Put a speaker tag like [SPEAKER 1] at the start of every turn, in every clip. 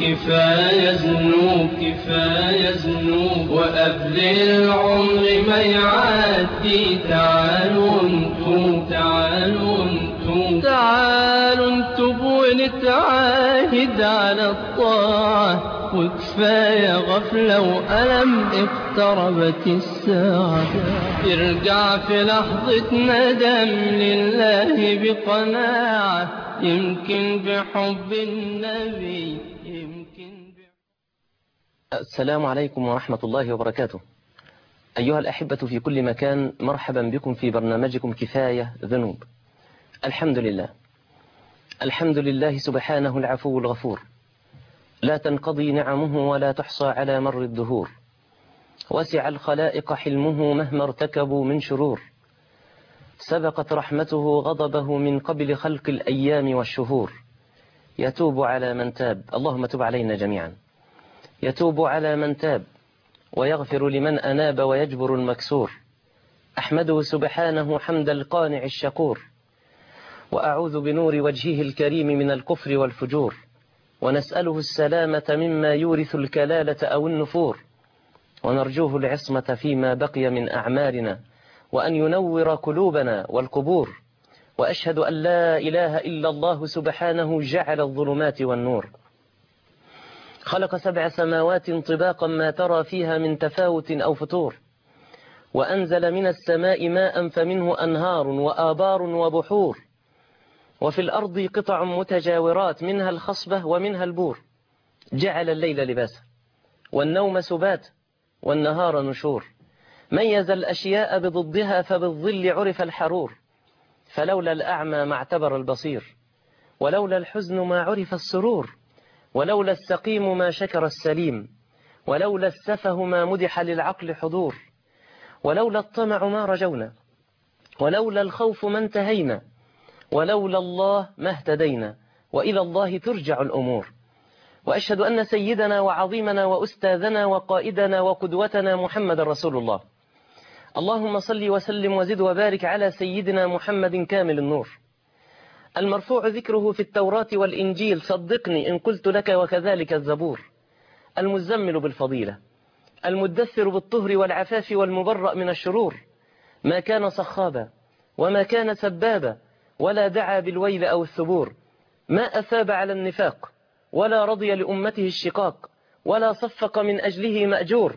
[SPEAKER 1] كفاية ذنوب كفاية ذنوب وقبل العمر ما يعدي تعالوا انتم تعالوا انتم تعالوا انتم ونتعاهد على الطاعة وكفاية غفلة وألم اقتربت الساعة يرجع في لحظة ندم لله بقناعة يمكن بحب النبي يمكن
[SPEAKER 2] السلام عليكم ورحمة الله وبركاته أيها الأحبة في كل مكان مرحبا بكم في برنامجكم كفاية ذنوب الحمد لله الحمد لله سبحانه العفو الغفور لا تنقضي نعمه ولا تحصى على مر الدهور وسع الخلائق حلمه مهما ارتكبوا من شرور سبقت رحمته غضبه من قبل خلق الأيام والشهور يتوب على من تاب اللهم تب علينا جميعا يتوب على من تاب ويغفر لمن أناب ويجبر المكسور أحمده سبحانه حمد القانع الشكور وأعوذ بنور وجهه الكريم من الكفر والفجور ونسأله السلامة مما يورث الكلالة أو النفور ونرجوه العصمة فيما بقي من أعمالنا وأن ينور قلوبنا والقبور وأشهد أن لا إله إلا الله سبحانه جعل الظلمات والنور خلق سبع سماوات طباقا ما ترى فيها من تفاوت أو فتور وأنزل من السماء ماء فمنه أنهار وآبار وبحور وفي الأرض قطع متجاورات منها الخصبة ومنها البور جعل الليل لباسا والنوم سبات والنهار نشور ميز الأشياء بضدها فبالظل عرف الحرور فلولا الأعمى ما اعتبر البصير ولولا الحزن ما عرف السرور ولولا السقيم ما شكر السليم ولولا السفه ما مدح للعقل حضور ولولا الطمع ما رجونا ولولا الخوف ما انتهينا ولولا الله ما اهتدينا وإلى الله ترجع الأمور وأشهد أن سيدنا وعظيمنا وأستاذنا وقائدنا وقدوتنا محمد رسول الله اللهم صل وسلم وزد وبارك على سيدنا محمد كامل النور المرفوع ذكره في التوراة والإنجيل صدقني إن قلت لك وكذلك الزبور المزمل بالفضيلة المدثر بالطهر والعفاف والمبرأ من الشرور ما كان صخابا وما كان سبابا ولا دعا بالويل أو الثبور ما أثاب على النفاق ولا رضي لأمته الشقاق ولا صفق من أجله مأجور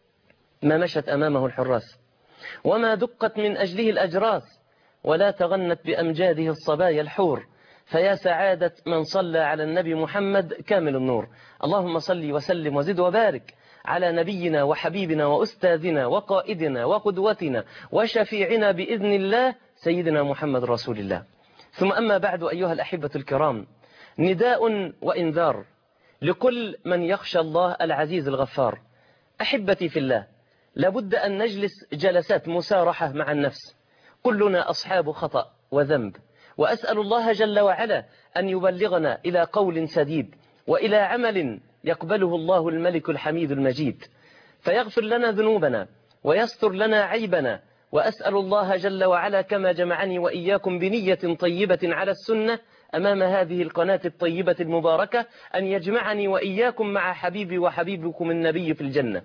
[SPEAKER 2] ما مشت أمامه الحراس وما دقت من أجله الأجراس ولا تغنت بأمجاده الصبايا الحور فيا سعادة من صلى على النبي محمد كامل النور اللهم صل وسلم وزد وبارك على نبينا وحبيبنا وأستاذنا وقائدنا وقدوتنا وشفيعنا بإذن الله سيدنا محمد رسول الله ثم أما بعد أيها الأحبة الكرام نداء وإنذار لكل من يخشى الله العزيز الغفار أحبتي في الله لابد أن نجلس جلسات مسارحة مع النفس كلنا أصحاب خطأ وذنب وأسأل الله جل وعلا أن يبلغنا إلى قول سديد وإلى عمل يقبله الله الملك الحميد المجيد فيغفر لنا ذنوبنا ويستر لنا عيبنا وأسأل الله جل وعلا كما جمعني وإياكم بنية طيبة على السنة أمام هذه القناة الطيبة المباركة أن يجمعني وإياكم مع حبيبي وحبيبكم النبي في الجنة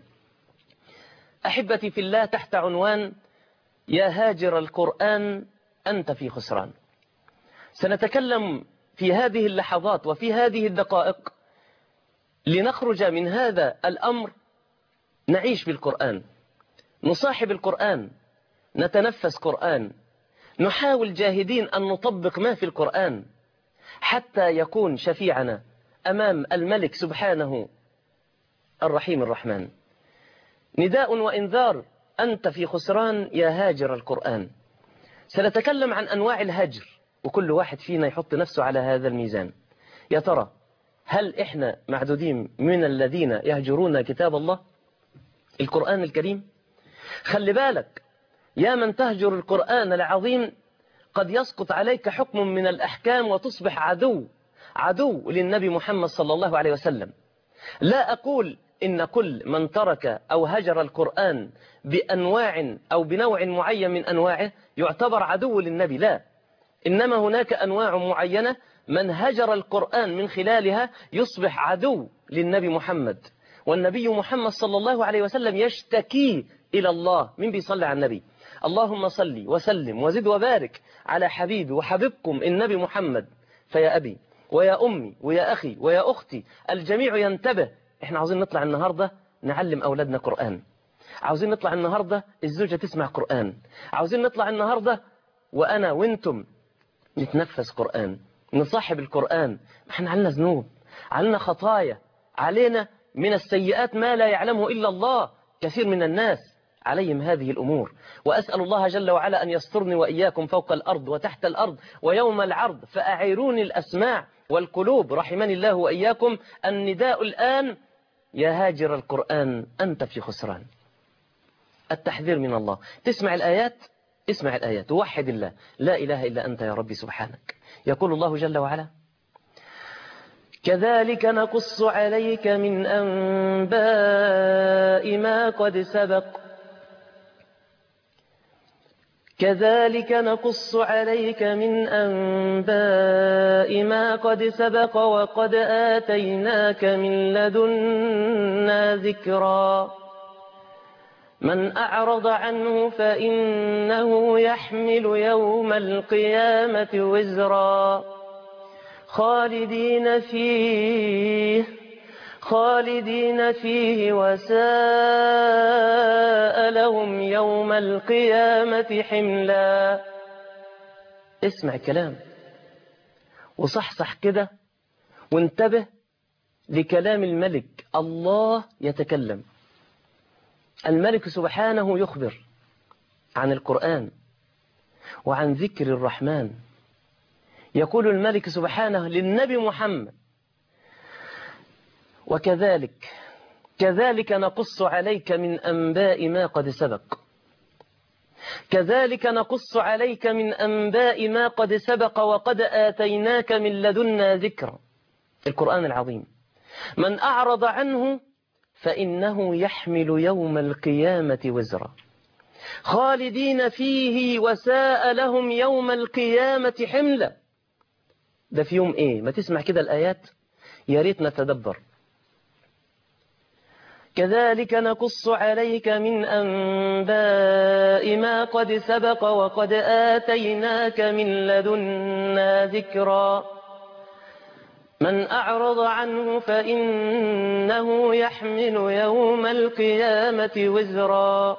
[SPEAKER 2] أحبتي في الله تحت عنوان يا هاجر القرآن أنت في خسران سنتكلم في هذه اللحظات وفي هذه الدقائق لنخرج من هذا الأمر نعيش بالقرآن نصاحب القرآن نتنفس قرآن نحاول جاهدين أن نطبق ما في القرآن حتى يكون شفيعنا أمام الملك سبحانه الرحيم الرحمن نداء وإنذار أنت في خسران يا هاجر القرآن سنتكلم عن أنواع الهجر وكل واحد فينا يحط نفسه على هذا الميزان يا ترى هل إحنا معدودين من الذين يهجرون كتاب الله القرآن الكريم خلي بالك يا من تهجر القرآن العظيم قد يسقط عليك حكم من الأحكام وتصبح عدو عدو للنبي محمد صلى الله عليه وسلم لا أقول إن كل من ترك أو هجر القرآن بأنواع أو بنوع معين من أنواعه يعتبر عدو للنبي لا إنما هناك أنواع معينة من هجر القرآن من خلالها يصبح عدو للنبي محمد والنبي محمد صلى الله عليه وسلم يشتكي إلى الله من بيصلي على النبي اللهم صل وسلم وزد وبارك على حبيبي وحبيبكم النبي محمد فيا أبي ويا أمي ويا أخي ويا أختي الجميع ينتبه احنا عاوزين نطلع النهاردة نعلم أولادنا قرآن عاوزين نطلع النهاردة الزوجة تسمع قرآن عاوزين نطلع النهاردة وأنا وانتم نتنفس قرآن نصاحب القرآن احنا علينا ذنوب علينا خطايا علينا من السيئات ما لا يعلمه إلا الله كثير من الناس عليهم هذه الأمور وأسأل الله جل وعلا أن يسترني وإياكم فوق الأرض وتحت الأرض ويوم العرض فأعيروني الأسماع والقلوب رحمني الله وإياكم النداء الآن يا هاجر القرآن أنت في خسران التحذير من الله تسمع الآيات اسمع الآيات ووحد الله لا إله إلا أنت يا ربي سبحانك يقول الله جل وعلا كذلك نقص عليك من أنباء ما قد سبق كذلك نقص عليك من أنباء ما قد سبق وقد آتيناك من لدنا ذكرا من أعرض عنه فإنه يحمل يوم القيامة وزرا خالدين فيه خالدين فيه وساء لهم يوم القيامة حملا اسمع الكلام وصحصح كده وانتبه لكلام الملك الله يتكلم الملك سبحانه يخبر عن القرآن وعن ذكر الرحمن يقول الملك سبحانه للنبي محمد وكذلك كذلك نقص عليك من أنباء ما قد سبق كذلك نقص عليك من أنباء ما قد سبق وقد آتيناك من لدنا ذكرا القرآن العظيم من أعرض عنه فإنه يحمل يوم القيامة وزرا خالدين فيه وساء لهم يوم القيامة حملا ده في يوم ايه ما تسمع كده الآيات يا ريت نتدبر كذلك نقص عليك من أنباء ما قد سبق وقد آتيناك من لدنا ذكرا من أعرض عنه فإنه يحمل يوم القيامة وزرا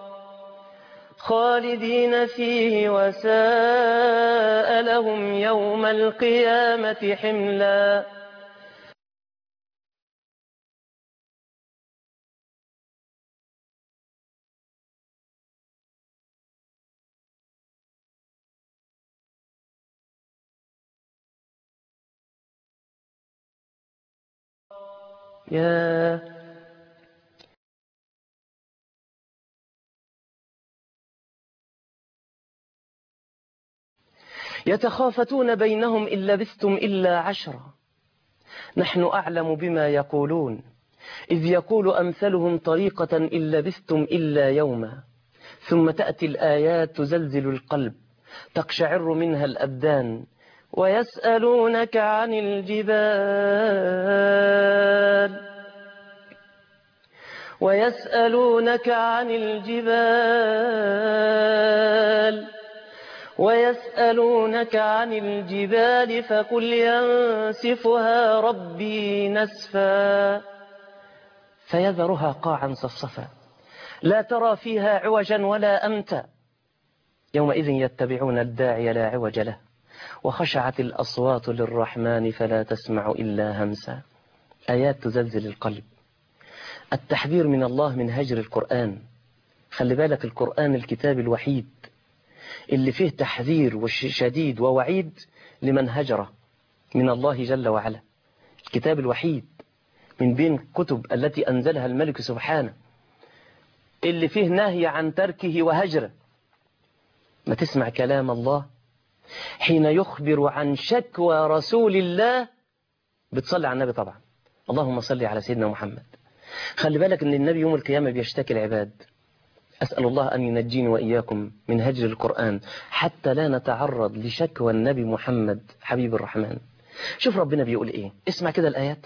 [SPEAKER 2] خالدين فيه وساء لهم يوم القيامة حملا يا يتخافتون بينهم إن لبثتم إلا عشرا نحن أعلم بما يقولون إذ يقول أمثلهم طريقة إن لبثتم إلا يوما ثم تأتي الآيات تزلزل القلب تقشعر منها الأبدان ويسألونك عن الجبال ويسألونك عن الجبال ويسألونك عن الجبال فقل ينسفها ربي نسفا فيذرها قاعا صفصفا لا ترى فيها عوجا ولا أمتا يومئذ يتبعون الداعي لا عوج له وخشعت الأصوات للرحمن فلا تسمع إلا همسا آيات تزلزل القلب التحذير من الله من هجر القرآن خلي بالك القرآن الكتاب الوحيد اللي فيه تحذير شديد ووعيد لمن هجره من الله جل وعلا الكتاب الوحيد من بين كتب التي أنزلها الملك سبحانه اللي فيه نهي عن تركه وهجره ما تسمع كلام الله حين يخبر عن شكوى رسول الله بتصلي على النبي طبعا اللهم صل على سيدنا محمد خلي بالك ان النبي يوم القيامة بيشتكي العباد أسأل الله أن ينجيني وإياكم من هجر القرآن حتى لا نتعرض لشكوى النبي محمد حبيب الرحمن شوف ربنا بيقول ايه اسمع كده الآيات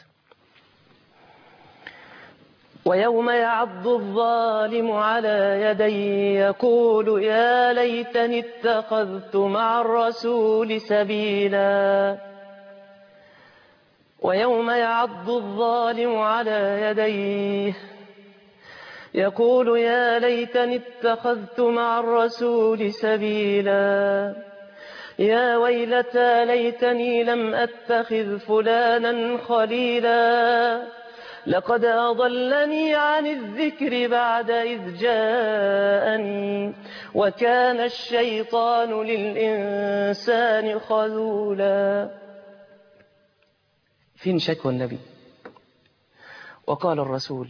[SPEAKER 2] ويوم يعض الظالم على يديه يقول يا ليتني اتخذت مع الرسول سبيلا ويوم يعض الظالم على يديه يقول يا ليتني اتخذت مع الرسول سبيلا يا ويلتى ليتني لم أتخذ فلانا خليلا لقد أضلني عن الذكر بعد إذ جاءني وكان الشيطان للإنسان خذولا فين شكوى النبي وقال الرسول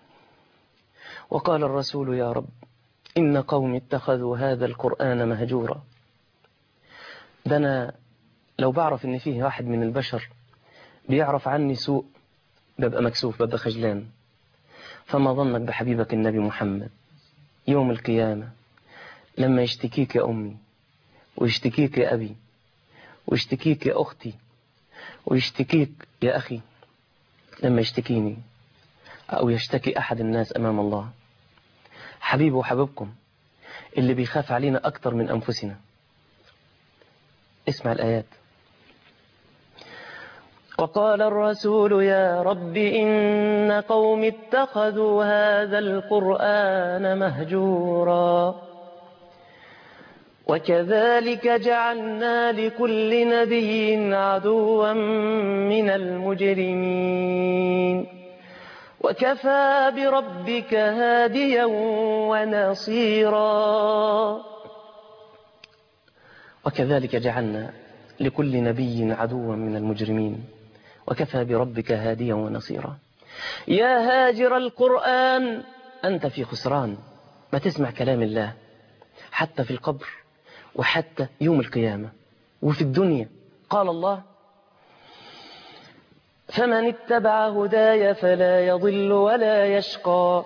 [SPEAKER 2] وقال الرسول يا رب إن قوم اتخذوا هذا القرآن مهجورا ده أنا لو بعرف إن فيه واحد من البشر بيعرف عني سوء ببقى مكسوف ببقى خجلان فما ظنك بحبيبك النبي محمد يوم القيامة لما يشتكيك يا أمي ويشتكيك يا أبي ويشتكيك يا أختي ويشتكيك يا أخي لما يشتكيني أو يشتكي أحد الناس أمام الله حبيبي وحبيبكم اللي بيخاف علينا أكتر من أنفسنا اسمع الآيات وقال الرسول يا رب إن قوم اتخذوا هذا القرآن مهجورا وكذلك جعلنا لكل نبي عدوا من المجرمين وكفى بربك هاديا ونصيرا وكذلك جعلنا لكل نبي عدوا من المجرمين وكفى بربك هاديا ونصيرا يا هاجر القرآن أنت في خسران ما تسمع كلام الله حتى في القبر وحتى يوم القيامة وفي الدنيا قال الله فمن اتبع هداي فلا يضل ولا يشقى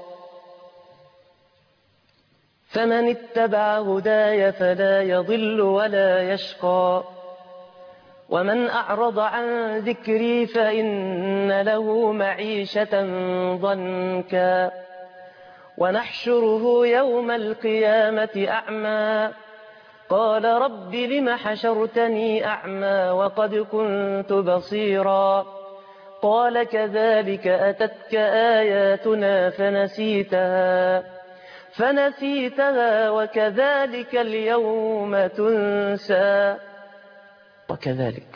[SPEAKER 2] فمن اتبع هداي فلا يضل ولا يشقى ومن أعرض عن ذكري فإن له معيشة ضنكا ونحشره يوم القيامة أعمى قال رب لم حشرتني أعمى وقد كنت بصيرا قال كذلك أتتك آياتنا فنسيتها فنسيتها وكذلك اليوم تنسى وكذلك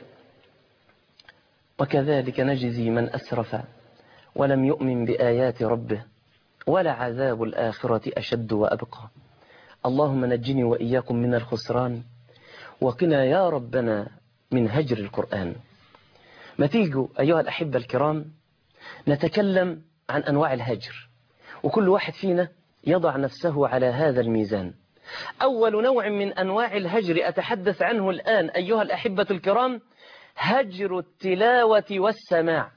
[SPEAKER 2] وكذلك نجزي من أسرف ولم يؤمن بآيات ربه ولعذاب الآخرة أشد وأبقى اللهم نجني وإياكم من الخسران وقنا يا ربنا من هجر القرآن ما تيجوا أيها الأحبة الكرام نتكلم عن أنواع الهجر وكل واحد فينا يضع نفسه على هذا الميزان أول نوع من أنواع الهجر أتحدث عنه الآن أيها الأحبة الكرام هجر التلاوة والسماع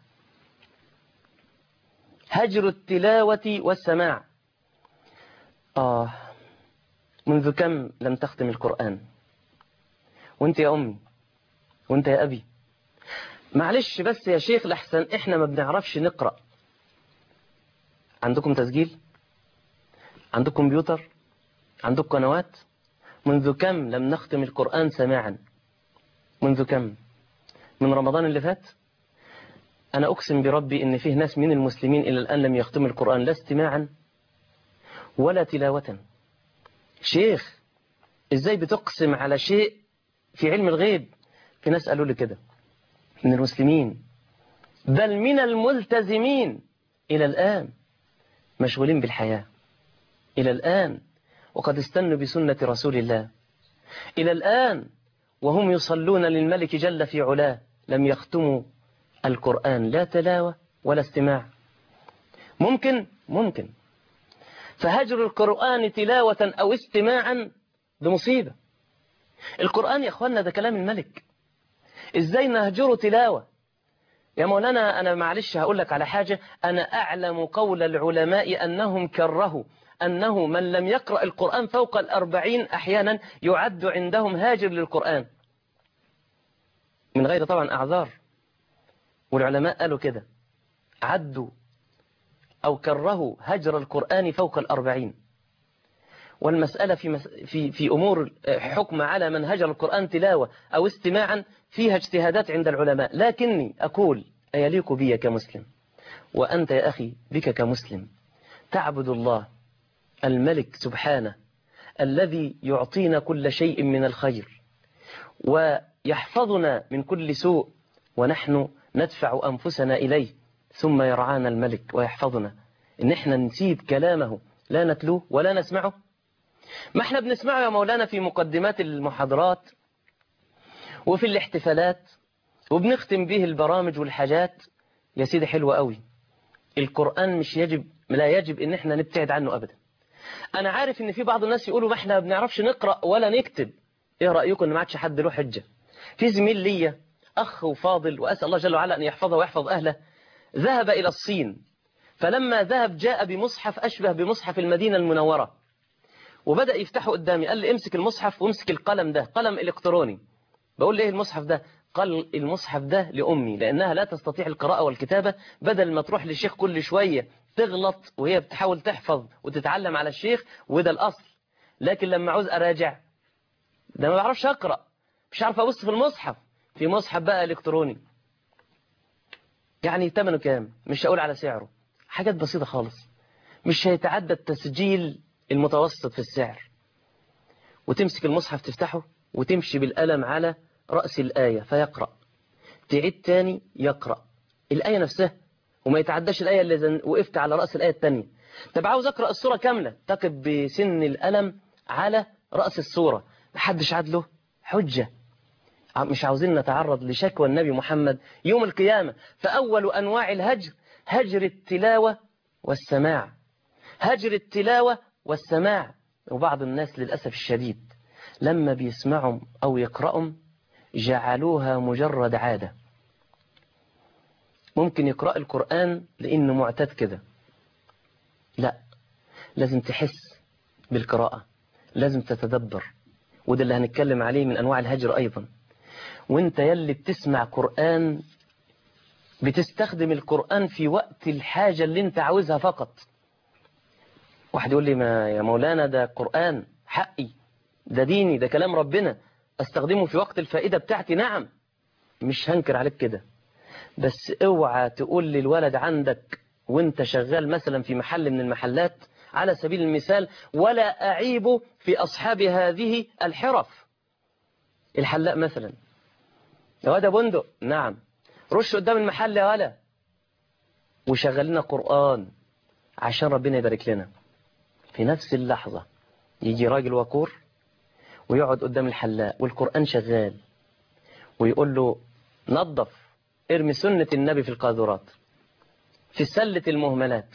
[SPEAKER 2] هجر التلاوة والسماع آه منذ كم لم تختم القرآن وانت يا أمي وانت يا أبي معلش بس يا شيخ لحسن احنا ما بنعرفش نقرأ عندكم تسجيل عندكم كمبيوتر عندكم قنوات منذ كم لم نختم القرآن سماعا منذ كم من رمضان اللي فات أنا أقسم بربي إن فيه ناس من المسلمين إلى الآن لم يختموا القرآن لا استماعا ولا تلاوة شيخ إزاي بتقسم على شيء في علم الغيب في ناس قالوا لي كده من المسلمين بل من الملتزمين إلى الآن مشغولين بالحياة إلى الآن وقد استنوا بسنة رسول الله إلى الآن وهم يصلون للملك جل في علاه لم يختموا القرآن لا تلاوة ولا استماع ممكن ممكن فهجر القرآن تلاوة أو استماعا بمصيبة القرآن يا أخوانا ده كلام الملك إزاي نهجره تلاوة يا مولانا أنا معلش هقول لك على حاجة أنا أعلم قول العلماء أنهم كرهوا أنه من لم يقرأ القرآن فوق الأربعين أحيانا يعد عندهم هاجر للقرآن من غير طبعا أعذار والعلماء قالوا كده عدوا أو كرهوا هجر القرآن فوق الأربعين والمسألة في, مس... في, في أمور حكم على من هجر القرآن تلاوة أو استماعا فيها اجتهادات عند العلماء لكني أقول أيليق بي كمسلم وأنت يا أخي بك كمسلم تعبد الله الملك سبحانه الذي يعطينا كل شيء من الخير ويحفظنا من كل سوء ونحن ندفع أنفسنا إليه ثم يرعانا الملك ويحفظنا إن احنا نسيب كلامه لا نتلوه ولا نسمعه ما احنا بنسمعه يا مولانا في مقدمات المحاضرات وفي الاحتفالات وبنختم به البرامج والحاجات يا سيدي حلوة قوي القرآن مش يجب لا يجب ان احنا نبتعد عنه ابدا انا عارف ان في بعض الناس يقولوا ما احنا بنعرفش نقرأ ولا نكتب ايه رأيكم ان ما عادش حد له حجة في زميل ليا اخ وفاضل واسأل الله جل وعلا ان يحفظه ويحفظ اهله ذهب الى الصين فلما ذهب جاء بمصحف اشبه بمصحف المدينة المنورة وبدأ يفتحه قدامي قال لي امسك المصحف وامسك القلم ده قلم الكتروني بقول له ايه المصحف ده قال المصحف ده لأمي لأنها لا تستطيع القراءة والكتابة بدل ما تروح للشيخ كل شوية تغلط وهي بتحاول تحفظ وتتعلم على الشيخ وده الأصل لكن لما عاوز أراجع ده ما بعرفش أقرأ مش عارف أبص في المصحف في مصحف بقى إلكتروني يعني ثمنه كام مش هقول على سعره حاجات بسيطة خالص مش هيتعدى التسجيل المتوسط في السعر وتمسك المصحف تفتحه وتمشي بالقلم على رأس الآية فيقرأ تعيد تاني يقرأ الآية نفسها وما يتعداش الآية اللي وقفت على رأس الآية التانية طب عاوز أقرأ السورة كاملة تقف بسن القلم على رأس السورة محدش عاد له حجة مش عاوزين نتعرض لشكوى النبي محمد يوم القيامة فأول أنواع الهجر هجر التلاوة والسماع هجر التلاوة والسماع وبعض الناس للأسف الشديد لما بيسمعهم أو يقرأهم جعلوها مجرد عادة ممكن يقرأ القرآن لأنه معتاد كده لا لازم تحس بالقراءة لازم تتدبر وده اللي هنتكلم عليه من أنواع الهجر أيضا وانت يلي بتسمع قرآن بتستخدم القرآن في وقت الحاجة اللي انت عاوزها فقط واحد يقول لي ما يا مولانا ده قرآن حقي ده ديني ده كلام ربنا استخدمه في وقت الفائدة بتاعتي نعم مش هنكر عليك كده بس اوعى تقول للولد عندك وانت شغال مثلا في محل من المحلات على سبيل المثال ولا أعيب في أصحاب هذه الحرف الحلاق مثلا يا واد بندق نعم رش قدام المحل يا ولا وشغل لنا قرآن عشان ربنا يبارك لنا في نفس اللحظة يجي راجل وقور ويقعد قدام الحلاق والقرآن شغال ويقول له نظف ارمي سنة النبي في القاذورات في سلة المهملات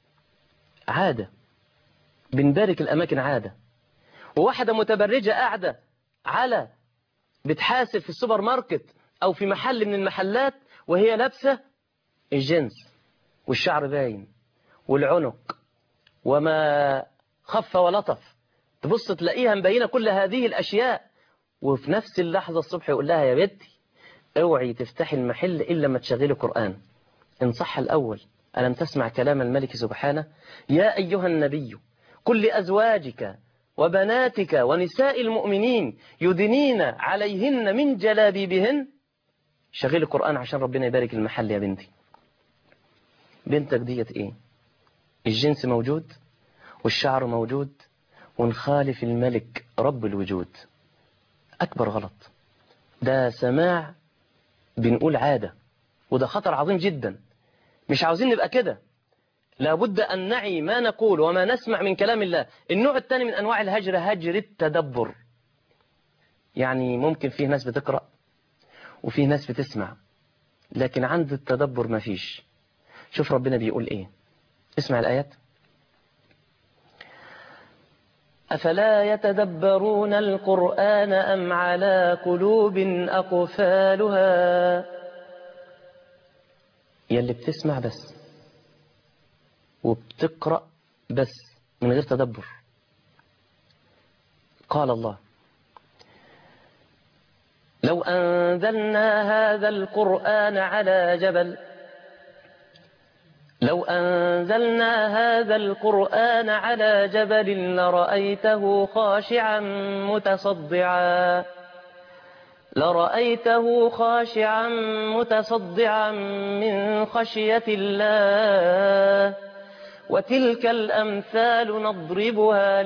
[SPEAKER 2] عادة بنبارك الأماكن عادة وواحدة متبرجة قاعدة على بتحاسب في السوبر ماركت أو في محل من المحلات وهي لابسة الجنس والشعر باين والعنق وما خف ولطف تبص تلاقيها مبينة كل هذه الأشياء وفي نفس اللحظة الصبح يقول لها يا بنتي اوعي تفتحي المحل إلا ما تشغلي قرآن إن صح الأول ألم تسمع كلام الملك سبحانه يا أيها النبي كل أزواجك وبناتك ونساء المؤمنين يدنين عليهن من جلابيبهن شغلي القرآن عشان ربنا يبارك المحل يا بنتي بنتك ديت ايه الجنس موجود والشعر موجود ونخالف الملك رب الوجود أكبر غلط ده سماع بنقول عادة وده خطر عظيم جدا مش عاوزين نبقى كده لابد أن نعي ما نقول وما نسمع من كلام الله النوع الثاني من أنواع الهجر هجر التدبر يعني ممكن فيه ناس بتقرأ وفيه ناس بتسمع لكن عند التدبر ما فيش شوف ربنا بيقول ايه اسمع الآيات أفلا يتدبرون القرآن أم على قلوب أقفالها يلي بتسمع بس وبتقرأ بس من غير تدبر قال الله لو أنزلنا هذا القرآن على جبل لو أنزلنا هذا القرآن على جبل لرأيته خاشعا متصدعا لرأيته خاشعا متصدعا من خشية الله وتلك الأمثال نضربها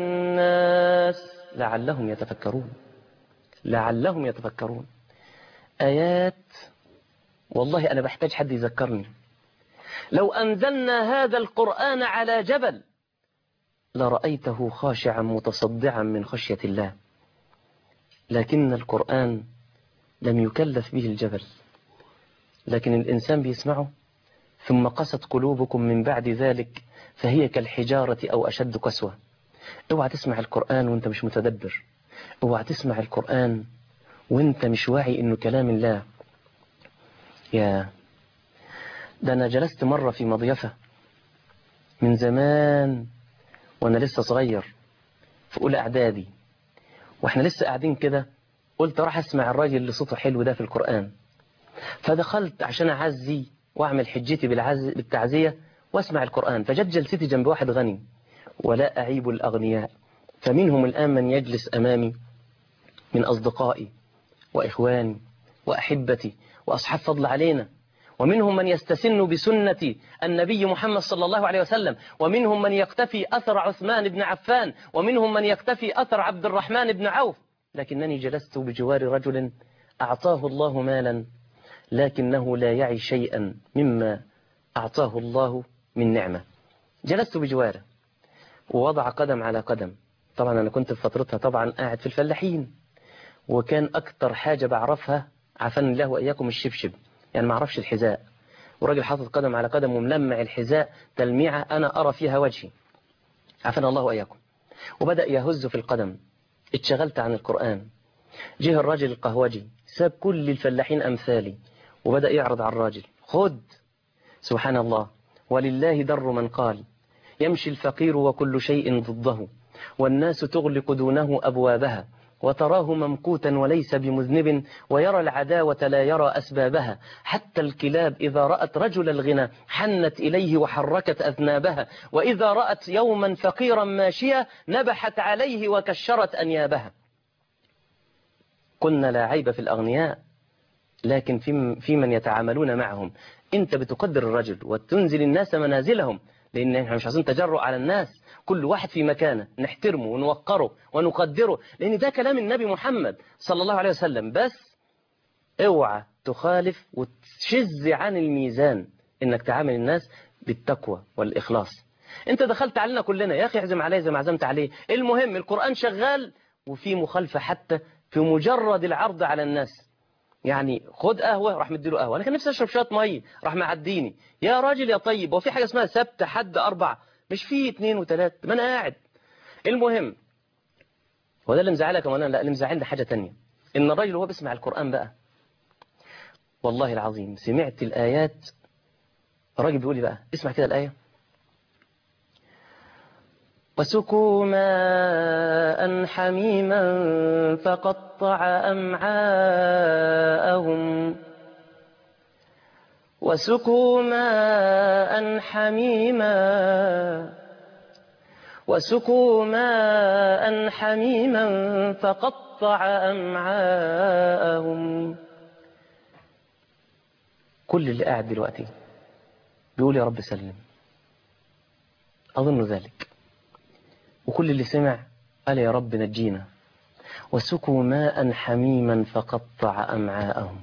[SPEAKER 2] للناس لعلهم يتفكرون لعلهم يتفكرون آيات والله أنا بحتاج حد يذكرني لو أنزلنا هذا القرآن على جبل لرأيته خاشعا متصدعا من خشية الله لكن القرآن لم يكلف به الجبل لكن الإنسان بيسمعه ثم قست قلوبكم من بعد ذلك فهي كالحجارة أو أشد قسوة اوعى تسمع القرآن وانت مش متدبر اوعى تسمع القرآن وانت مش واعي انه كلام الله يا ده انا جلست مرة في مضيفة من زمان وانا لسه صغير في اولى اعدادي واحنا لسه قاعدين كده قلت راح اسمع الراجل اللي صوته حلو ده في القرآن فدخلت عشان اعزي واعمل حجتي بالعز... بالتعزية واسمع القرآن فجت جلستي جنب واحد غني ولا أعيب الأغنياء فمنهم الآن من يجلس أمامي من أصدقائي وإخواني وأحبتي وأصحاب فضل علينا ومنهم من يستسن بسنة النبي محمد صلى الله عليه وسلم ومنهم من يقتفي أثر عثمان بن عفان ومنهم من يقتفي أثر عبد الرحمن بن عوف لكنني جلست بجوار رجل أعطاه الله مالا لكنه لا يعي شيئا مما أعطاه الله من نعمة جلست بجواره ووضع قدم على قدم طبعا أنا كنت في فترتها طبعا قاعد في الفلاحين وكان أكتر حاجة بعرفها عفن الله وإياكم الشبشب يعني ما أعرفش الحذاء وراجل حاطط قدم على قدم وملمع الحذاء تلميعة أنا أرى فيها وجهي عفن الله وإياكم وبدأ يهز في القدم اتشغلت عن القرآن جه الراجل القهوجي ساب كل الفلاحين أمثالي وبدأ يعرض على الراجل خد سبحان الله ولله در من قال يمشي الفقير وكل شيء ضده والناس تغلق دونه أبوابها وتراه ممكوتا وليس بمذنب ويرى العداوة لا يرى أسبابها حتى الكلاب إذا رأت رجل الغنى حنت إليه وحركت أذنابها وإذا رأت يوما فقيرا ماشيا نبحت عليه وكشرت أنيابها قلنا لا عيب في الأغنياء لكن في, في من يتعاملون معهم أنت بتقدر الرجل وتنزل الناس منازلهم لأن احنا مش عايزين تجرؤ على الناس كل واحد في مكانه نحترمه ونوقره ونقدره لأن ده كلام النبي محمد صلى الله عليه وسلم بس اوعى تخالف وتشز عن الميزان انك تعامل الناس بالتقوى والإخلاص انت دخلت علينا كلنا يا أخي اعزم عليه زي ما عزمت عليه المهم القرآن شغال وفي مخالفة حتى في مجرد العرض على الناس يعني خد قهوة راح مديله قهوة أنا كان نفسي أشرب شوية مية راح معديني يا راجل يا طيب وفي حاجة اسمها سبت حد أربع مش في اتنين وتلات ما أنا قاعد المهم هو ده اللي مزعلك ولا لا اللي مزعلني حاجة تانية إن الراجل وهو بيسمع القرآن بقى والله العظيم سمعت الآيات الراجل بيقول لي بقى اسمع كده الآية وسقوا ماء حميما فقطع أمعاءهم وسقوا ماء حميما وسقوا ماء حميما فقطع أمعاءهم كل اللي قاعد دلوقتي بيقول يا رب سلم أظن ذلك وكل اللي سمع قال يا رب نجينا وسقوا ماء حميما فقطع أمعاءهم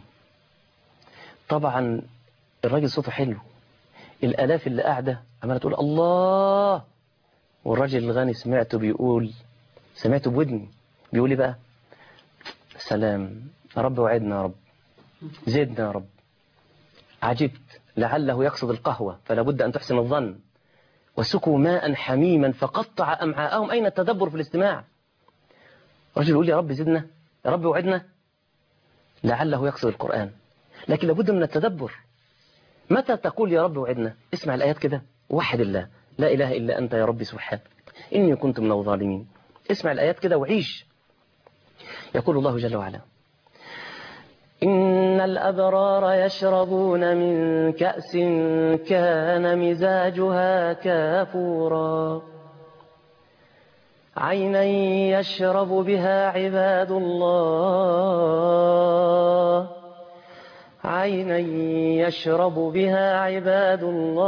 [SPEAKER 2] طبعا الراجل صوته حلو الآلاف اللي قاعدة عمالة تقول الله والراجل الغني سمعته بيقول سمعته بودني بيقول لي بقى سلام يا رب وعدنا يا رب زدنا يا رب عجبت لعله يقصد القهوة فلا بد أن تحسن الظن وسقوا ماء حميما فقطع أمعاءهم أين التدبر في الاستماع رجل يقول يا رب زدنا يا رب وعدنا لعله يقصد القرآن لكن لابد من التدبر متى تقول يا رب وعدنا اسمع الآيات كده وحد الله لا إله إلا أنت يا ربي سبحانك إني كنت من الظالمين اسمع الآيات كده وعيش يقول الله جل وعلا إن الأبرار يشربون من كأس كان مزاجها كافورا عينا يشرب بها عباد الله عينا يشرب بها عباد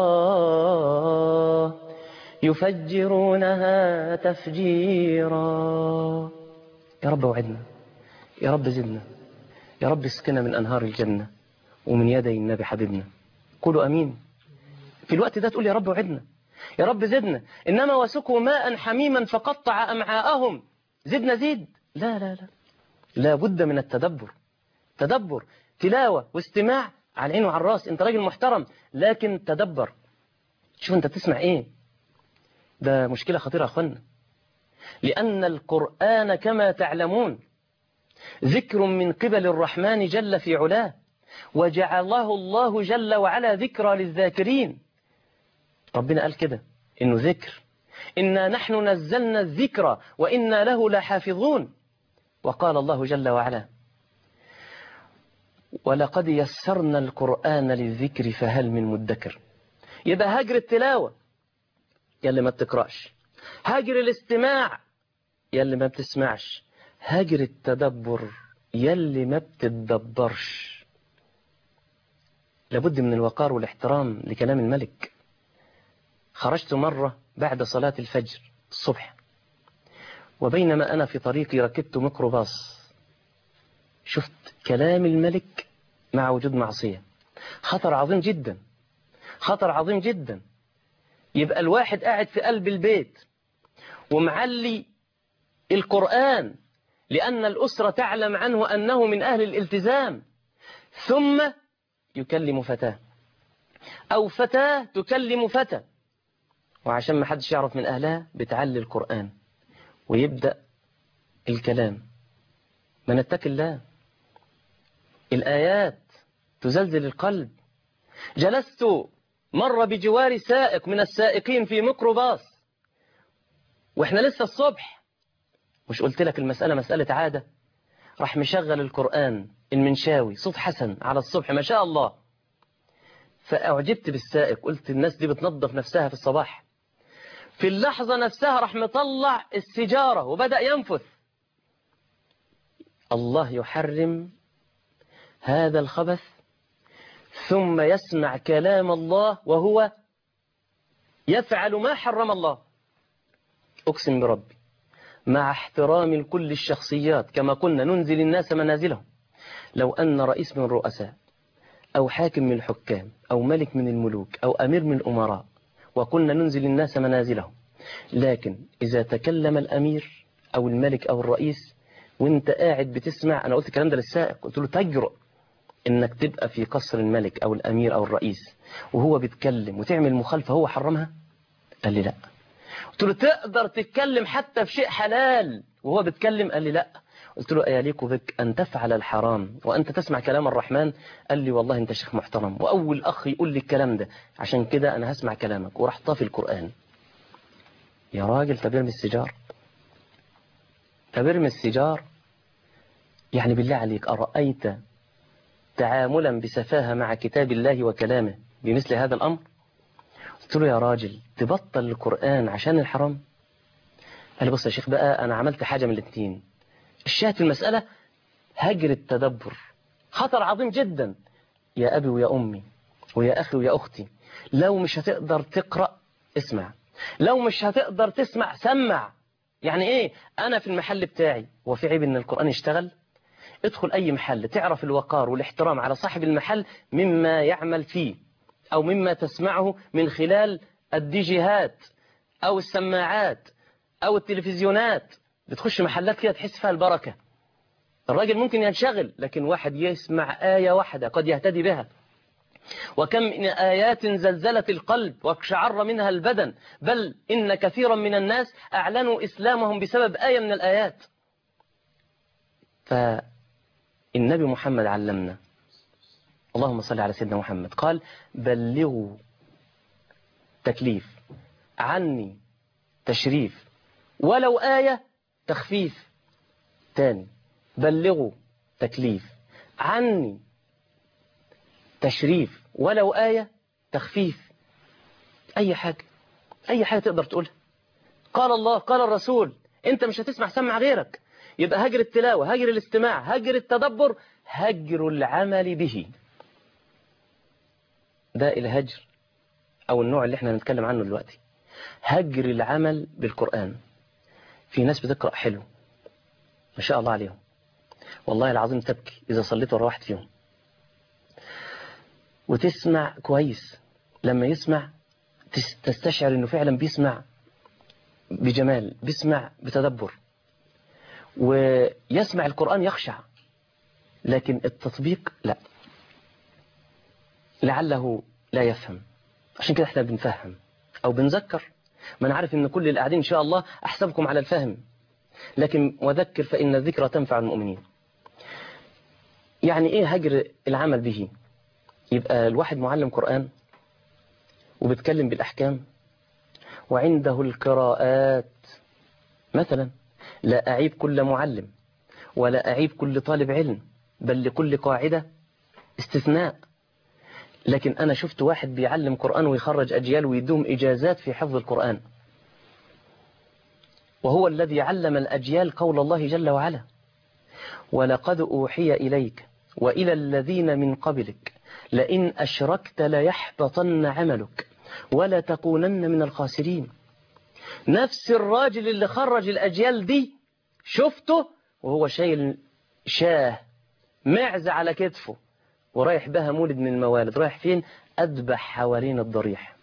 [SPEAKER 2] الله يفجرونها تفجيرا يا رب وعدنا يا رب زدنا يا رب اسقنا من أنهار الجنة ومن يدي النبي حبيبنا قولوا أمين في الوقت ده تقول يا رب وعدنا يا رب زدنا إنما وسكوا ماء حميما فقطع أمعاءهم زدنا زيد لا لا لا لا بد من التدبر تدبر تلاوة واستماع على العين وعلى الراس انت راجل محترم لكن تدبر شوف انت بتسمع ايه ده مشكلة خطيرة يا اخوانا لأن القرآن كما تعلمون ذكر من قبل الرحمن جل في علاه وجعله الله جل وعلا ذكرى للذاكرين ربنا قال كده إنه ذكر إنا نحن نزلنا الذكر وإنا له لحافظون وقال الله جل وعلا ولقد يسرنا القرآن للذكر فهل من مدكر يبقى هاجر التلاوة يلي ما بتقرأش هاجر الاستماع يلي ما بتسمعش هاجر التدبر يلي ما بتتدبرش لابد من الوقار والاحترام لكلام الملك خرجت مرة بعد صلاة الفجر الصبح وبينما أنا في طريقي ركبت ميكروباص شفت كلام الملك مع وجود معصية خطر عظيم جدا خطر عظيم جدا يبقى الواحد قاعد في قلب البيت ومعلي القرآن لأن الأسرة تعلم عنه أنه من أهل الالتزام ثم يكلم فتاة أو فتاة تكلم فتى وعشان ما حدش يعرف من أهلها بتعلي القرآن ويبدأ الكلام ما نتك الله الآيات تزلزل القلب جلست مر بجوار سائق من السائقين في ميكروباص واحنا لسه الصبح مش قلت لك المسألة مسألة عادة راح مشغل القرآن المنشاوي صوت حسن على الصبح ما شاء الله فأعجبت بالسائق قلت الناس دي بتنظف نفسها في الصباح في اللحظة نفسها راح مطلع السجارة وبدأ ينفث الله يحرم هذا الخبث ثم يسمع كلام الله وهو يفعل ما حرم الله أقسم بربي مع احترام لكل الشخصيات كما قلنا ننزل الناس منازلهم لو أن رئيس من الرؤساء أو حاكم من الحكام أو ملك من الملوك أو أمير من الأمراء وقلنا ننزل الناس منازلهم لكن إذا تكلم الأمير أو الملك أو الرئيس وانت قاعد بتسمع أنا قلت الكلام ده للسائق قلت له تجرؤ انك تبقى في قصر الملك او الامير او الرئيس وهو بيتكلم وتعمل مخالفة هو حرمها قال لي لا قلت له تقدر تتكلم حتى في شيء حلال وهو بيتكلم قال لي لا قلت له أيليك بك أن تفعل الحرام وأنت تسمع كلام الرحمن قال لي والله أنت شيخ محترم وأول أخ يقول لي الكلام ده عشان كده أنا هسمع كلامك وراح طافي القرآن يا راجل تبرم السجار تبرم السجار يعني بالله عليك أرأيت تعاملا بسفاهة مع كتاب الله وكلامه بمثل هذا الأمر قلت له يا راجل تبطل القرآن عشان الحرام قال لي بص يا شيخ بقى أنا عملت حاجة من الاثنين الشاهد في المسألة هجر التدبر خطر عظيم جدا يا أبي ويا أمي ويا أخي ويا أختي لو مش هتقدر تقرأ اسمع لو مش هتقدر تسمع سمع يعني ايه انا في المحل بتاعي وفي عيب ان القرآن يشتغل ادخل اي محل تعرف الوقار والاحترام على صاحب المحل مما يعمل فيه او مما تسمعه من خلال الديجيهات او السماعات او التلفزيونات بتخش محلات كده تحس فيها البركة الراجل ممكن ينشغل لكن واحد يسمع آية واحدة قد يهتدي بها وكم من آيات زلزلت القلب واقشعر منها البدن بل إن كثيرا من الناس أعلنوا إسلامهم بسبب آية من الآيات فالنبي محمد علمنا اللهم صل على سيدنا محمد قال بلغوا تكليف عني تشريف ولو آية تخفيف تاني بلغوا تكليف عني تشريف ولو آية تخفيف أي حاجة أي حاجة تقدر تقولها قال الله قال الرسول أنت مش هتسمع سمع غيرك يبقى هجر التلاوة هجر الاستماع هجر التدبر هجر العمل به ده الهجر أو النوع اللي احنا هنتكلم عنه دلوقتي هجر العمل بالقرآن في ناس بتقرأ حلو ما شاء الله عليهم والله العظيم تبكي إذا صليت ورا واحد فيهم وتسمع كويس لما يسمع تستشعر انه فعلا بيسمع بجمال بيسمع بتدبر ويسمع القرآن يخشع لكن التطبيق لا لعله لا يفهم عشان كده احنا بنفهم او بنذكر ما انا عارف ان كل اللي قاعدين ان شاء الله احسبكم على الفهم لكن وذكر فان الذكرى تنفع المؤمنين يعني ايه هجر العمل به يبقى الواحد معلم قرآن وبيتكلم بالأحكام وعنده القراءات مثلا لا أعيب كل معلم ولا أعيب كل طالب علم بل لكل قاعدة استثناء لكن أنا شفت واحد بيعلم قرآن ويخرج أجيال ويدوم إجازات في حفظ القرآن وهو الذي علم الأجيال قول الله جل وعلا ولقد أوحي إليك وإلى الذين من قبلك لئن أشركت ليحبطن عملك ولا تكونن من الخاسرين نفس الراجل اللي خرج الأجيال دي شفته وهو شايل شاه معزة على كتفه ورايح بها مولد من الموالد رايح فين أذبح حوالين الضريح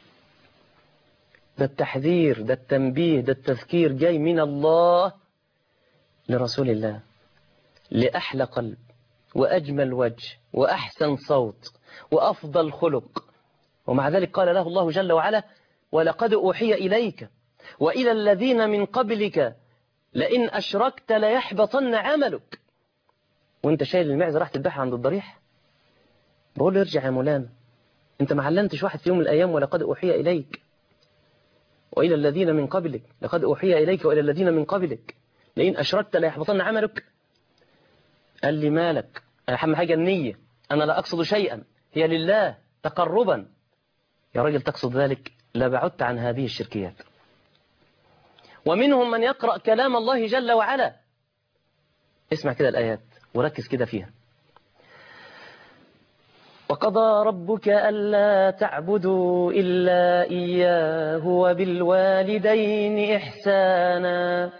[SPEAKER 2] ده التحذير ده التنبيه ده التذكير جاي من الله لرسول الله لأحلى قلب وأجمل وجه وأحسن صوت وأفضل خلق ومع ذلك قال له الله جل وعلا ولقد أوحي إليك وإلى الذين من قبلك لئن أشركت ليحبطن عملك وانت شايل المعزة راح تذبحها عند الضريح بقول له ارجع يا مولانا انت ما علمتش واحد في يوم من الأيام ولقد أوحي إليك وإلى الذين من قبلك لقد أوحي إليك وإلى الذين من قبلك لئن أشركت ليحبطن عملك قال لي مالك أهم حاجة النية أنا لا أقصد شيئا هي لله تقربا يا راجل تقصد ذلك لبعدت عن هذه الشركيات ومنهم من يقرأ كلام الله جل وعلا اسمع كده الآيات وركز كده فيها وقضى ربك ألا تعبدوا إلا إياه وبالوالدين إحسانا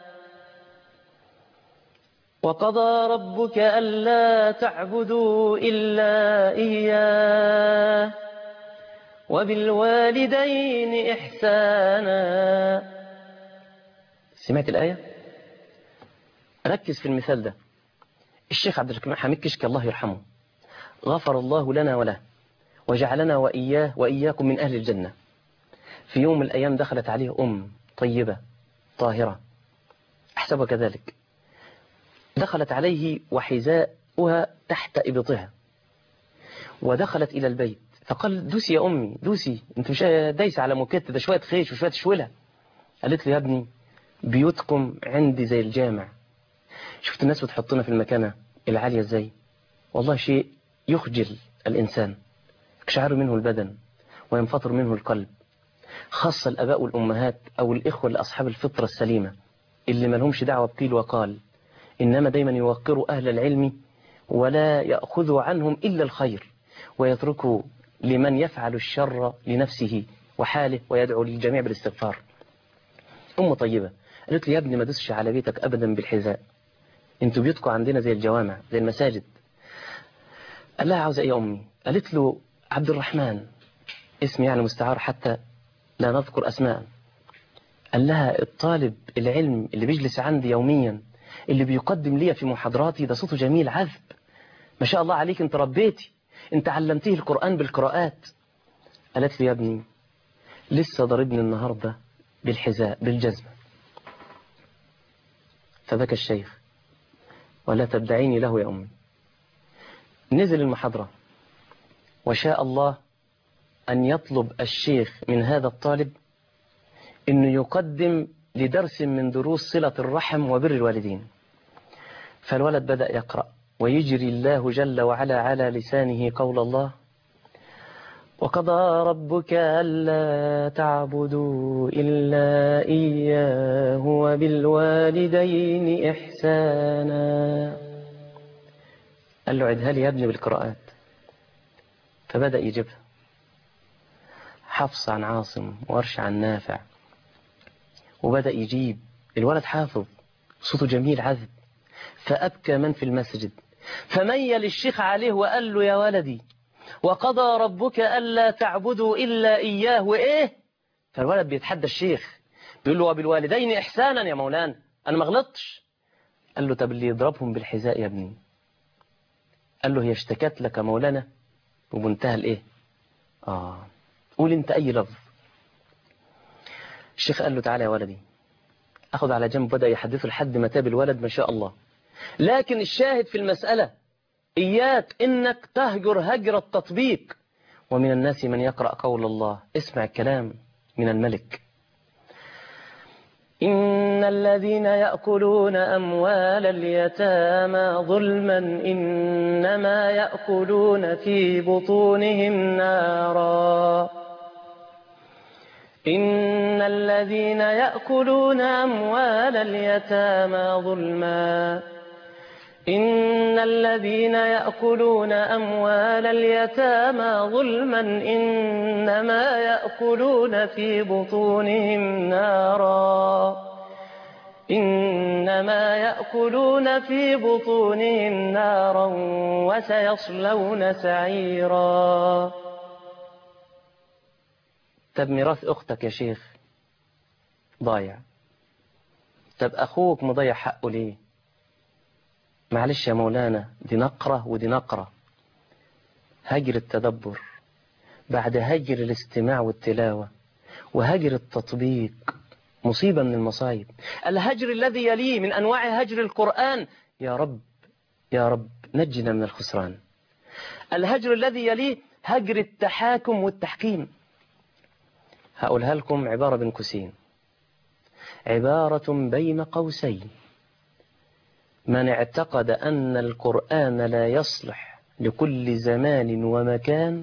[SPEAKER 2] وقضى ربك ألا تعبدوا إلا إياه وبالوالدين إحسانا سمعت الآية؟ ركز في المثال ده الشيخ عبد الحكيم حميد كشك الله يرحمه غفر الله لنا وله وجعلنا وإياه وإياكم من أهل الجنة في يوم من الأيام دخلت عليه أم طيبة طاهرة أحسبها كذلك دخلت عليه وحذاؤها تحت إبطها ودخلت إلى البيت فقال دوسي يا أمي دوسي أنت مش دايس على موكيت ده شوية خيش وشوية شولة قالت له يا ابني بيوتكم عندي زي الجامع شفت الناس بتحطنا في المكانة العالية ازاي والله شيء يخجل الإنسان يقشعر منه البدن وينفطر منه القلب خاصة الأباء والأمهات أو الإخوة لأصحاب الفطرة السليمة اللي ما لهمش دعوة بقيل وقال إنما دايما يوقروا أهل العلم ولا يأخذوا عنهم إلا الخير ويتركوا لمن يفعل الشر لنفسه وحاله ويدعو للجميع بالاستغفار أم طيبة قالت لي يا ابني ما دسش على بيتك أبدا بالحذاء انتوا بيوتكم عندنا زي الجوامع زي المساجد قال لها عاوزة ايه يا أمي قالت له عبد الرحمن اسم يعني مستعار حتى لا نذكر أسماء قال لها الطالب العلم اللي بيجلس عندي يوميا اللي بيقدم لي في محاضراتي ده صوته جميل عذب ما شاء الله عليك انت ربيتي انت علمتيه القرآن بالقراءات قالت لي يا ابني لسه ضربني النهاردة بالحذاء بالجزمة فبكى الشيخ ولا تبدعيني له يا أمي نزل المحاضرة وشاء الله أن يطلب الشيخ من هذا الطالب أنه يقدم لدرس من دروس صلة الرحم وبر الوالدين فالولد بدأ يقرأ ويجري الله جل وعلا على لسانه قول الله وقضى ربك ألا تعبدوا إلا إياه وبالوالدين إحسانا قال له عدها لي يا ابني بالقراءات فبدأ يجيبها حفص عن عاصم وارش عن نافع وبدأ يجيب الولد حافظ صوته جميل عذب فأبكى من في المسجد فميل الشيخ عليه وقال له يا ولدي وقضى ربك ألا تعبدوا إلا إياه وإيه فالولد بيتحدى الشيخ بيقول له وبالوالدين إحسانا يا مولانا أنا ما غلطتش قال له طب اللي يضربهم بالحذاء يا ابني قال له هي اشتكت لك مولانا ومنتهى الايه اه قول انت اي لفظ الشيخ قال له تعالى يا ولدي اخذ على جنب بدأ يحدثه لحد ما تاب الولد ما شاء الله لكن الشاهد في المسألة إياك إنك تهجر هجر التطبيق ومن الناس من يقرأ قول الله اسمع الكلام من الملك إن الذين يأكلون أموال اليتامى ظلما إنما يأكلون في بطونهم نارا إن الذين يأكلون أموال اليتامى ظلما إن الذين يأكلون أموال اليتامى ظلما إنما يأكلون في بطونهم نارا إنما يأكلون في بطونهم نارا وسيصلون سعيرا طب ميراث أختك يا شيخ ضايع طب أخوك مضيع حقه ليه معلش يا مولانا دي نقرة ودي نقرة هجر التدبر بعد هجر الاستماع والتلاوة وهجر التطبيق مصيبة من المصايب الهجر الذي يليه من أنواع هجر القرآن يا رب يا رب نجنا من الخسران الهجر الذي يليه هجر التحاكم والتحكيم هقولها لكم عبارة بن كسين عبارة بين قوسين من اعتقد أن القرآن لا يصلح لكل زمان ومكان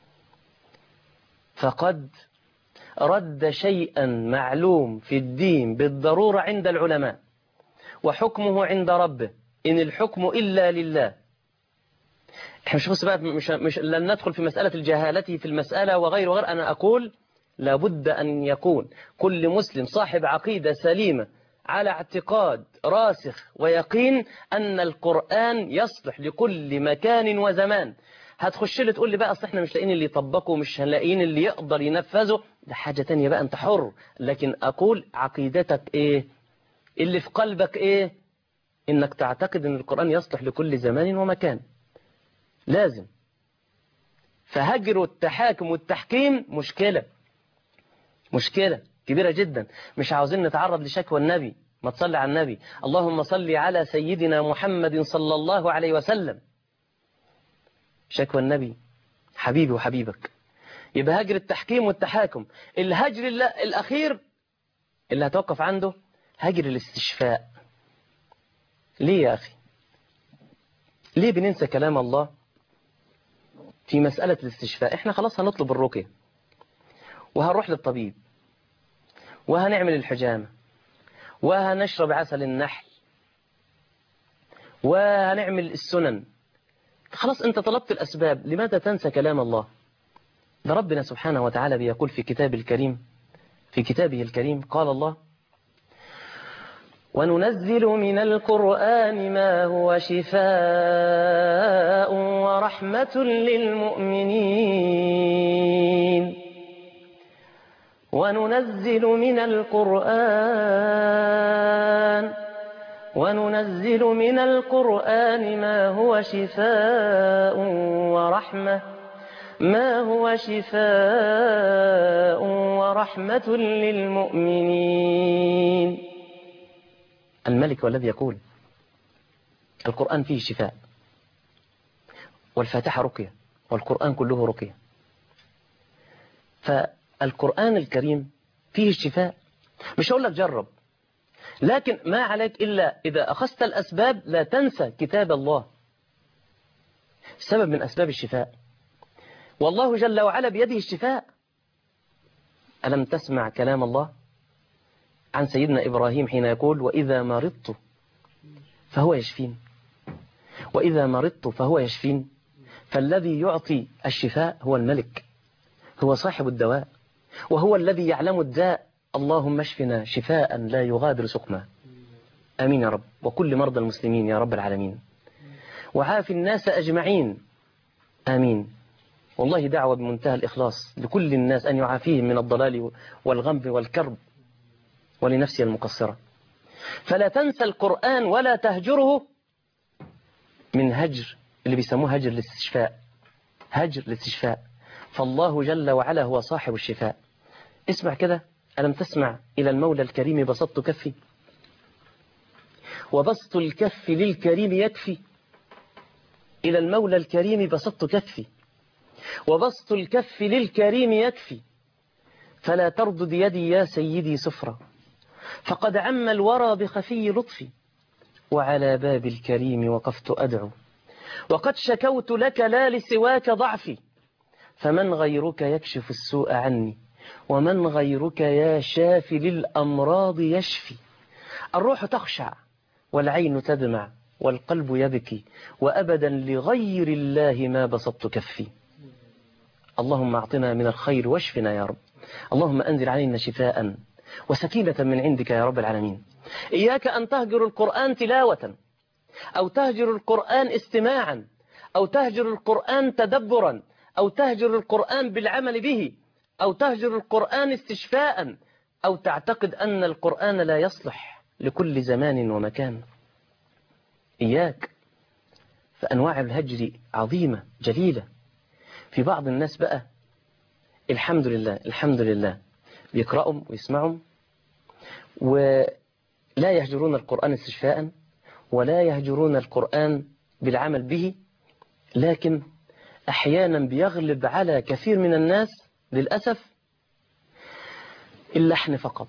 [SPEAKER 2] فقد رد شيئا معلوم في الدين بالضرورة عند العلماء وحكمه عند ربه إن الحكم إلا لله احنا مش بس بقى مش, مش لن ندخل في مسألة الجهالة في المسألة وغير وغير أنا أقول لابد أن يكون كل مسلم صاحب عقيدة سليمة على اعتقاد راسخ ويقين أن القرآن يصلح لكل مكان وزمان هتخش لي تقول لي بقى اصل احنا مش لاقيين اللي يطبقه مش لاقيين اللي يقدر ينفذه ده حاجة تانية بقى انت حر لكن اقول عقيدتك ايه اللي في قلبك ايه انك تعتقد ان القرآن يصلح لكل زمان ومكان لازم فهجر التحاكم والتحكيم مشكلة مشكلة كبيرة جدا مش عاوزين نتعرض لشكوى النبي ما تصلي على النبي اللهم صل على سيدنا محمد صلى الله عليه وسلم شكوى النبي حبيبي وحبيبك يبقى هجر التحكيم والتحاكم الهجر الأخير اللي هتوقف عنده هجر الاستشفاء ليه يا أخي ليه بننسى كلام الله في مسألة الاستشفاء احنا خلاص هنطلب الرقية وهنروح للطبيب وهنعمل الحجامة وهنشرب عسل النحل وهنعمل السنن خلاص انت طلبت الأسباب لماذا تنسى كلام الله ده ربنا سبحانه وتعالى بيقول في كتاب الكريم في كتابه الكريم قال الله وننزل من القرآن ما هو شفاء ورحمة للمؤمنين وننزل من القرآن وننزل من القرآن ما هو شفاء ورحمة ما هو شفاء ورحمة للمؤمنين الملك والذي يقول القرآن فيه شفاء والفاتحة رقية والقرآن كله رقية فالقرآن الكريم فيه الشفاء مش هقول لك جرب لكن ما عليك إلا إذا أخذت الأسباب لا تنسى كتاب الله سبب من أسباب الشفاء والله جل وعلا بيده الشفاء ألم تسمع كلام الله عن سيدنا إبراهيم حين يقول وإذا مرضت فهو يشفين وإذا مرضت فهو يشفين فالذي يعطي الشفاء هو الملك هو صاحب الدواء وهو الذي يعلم الداء اللهم اشفنا شفاء لا يغادر سقما آمين يا رب وكل مرضى المسلمين يا رب العالمين وعاف الناس أجمعين آمين والله دعوة بمنتهى الإخلاص لكل الناس أن يعافيهم من الضلال والغم والكرب ولنفسي المقصرة فلا تنسى القرآن ولا تهجره من هجر اللي بيسموه هجر الاستشفاء هجر الاستشفاء فالله جل وعلا هو صاحب الشفاء اسمع كده ألم تسمع إلى المولى الكريم بسطت كفي وبسط الكف للكريم يكفي إلى المولى الكريم بسطت كفي وبسط الكف للكريم يكفي فلا تردد يدي يا سيدي سفرا فقد عم الورى بخفي لطفي وعلى باب الكريم وقفت أدعو وقد شكوت لك لا لسواك ضعفي فمن غيرك يكشف السوء عني ومن غيرك يا شافي للأمراض يشفي الروح تخشع والعين تدمع والقلب يبكي وأبدا لغير الله ما بسطت كفي اللهم أعطنا من الخير واشفنا يا رب اللهم أنزل علينا شفاء وسكينة من عندك يا رب العالمين إياك أن تهجر القرآن تلاوة أو تهجر القرآن استماعا أو تهجر القرآن تدبرا أو تهجر القرآن بالعمل به أو تهجر القرآن استشفاء أو تعتقد أن القرآن لا يصلح لكل زمان ومكان إياك فأنواع الهجر عظيمة جليلة في بعض الناس بقى الحمد لله الحمد لله بيقرأوا ويسمعوا ولا يهجرون القرآن استشفاء ولا يهجرون القرآن بالعمل به لكن أحيانا بيغلب على كثير من الناس للأسف اللحن فقط